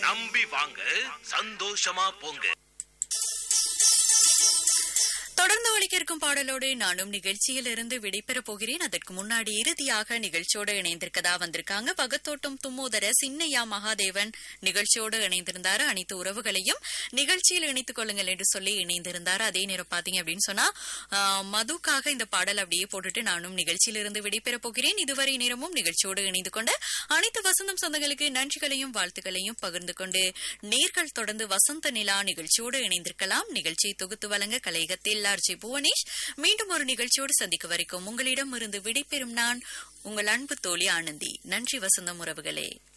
நம்பி வாங்க சந்தோஷமா போங்க தொடர்ந்து ஒழிக்க இருக்கும் பாடலோடு நானும் நிகழ்ச்சியில் இருந்து விடைபெறப் போகிறேன் அதற்கு முன்னாடி இறுதியாக நிகழ்ச்சியோடு இணைந்திருக்கதா வந்திருக்காங்க பகத்தோட்டம் தும்மோதர சின்னையா மகாதேவன் நிகழ்ச்சியோடு இணைந்திருந்தாரு அனைத்து உறவுகளையும் நிகழ்ச்சியில் இணைத்துக் கொள்ளுங்கள் என்று சொல்லி இணைந்திருந்தாரு அதே நேரம் பாத்தீங்க அப்படின்னு சொன்னா ஆ, மதுக்காக இந்த பாடல் அப்படியே போட்டுட்டு நானும் நிகழ்ச்சியில் இருந்து விடைபெறப் போகிறேன் இதுவரை நேரமும் நிகழ்ச்சியோடு இணைந்து கொண்ட அனைத்து வசந்தம் சொந்தங்களுக்கு நன்றிகளையும் வாழ்த்துக்களையும் பகிர்ந்து கொண்டு நேர்கள் தொடர்ந்து வசந்த நிலா நிகழ்ச்சியோடு இணைந்திருக்கலாம் நிகழ்ச்சியை தொகுத்து வழங்க கலையகத்தில் ஆர்ஜி புவனேஷ் மீண்டும் ஒரு நிகழ்ச்சியோடு சந்திக்க வரைக்கும் உங்களிடம் இருந்து விடைபெறும் நான் உங்கள் அன்பு தோழி ஆனந்தி நன்றி வசந்தம் உறவுகளே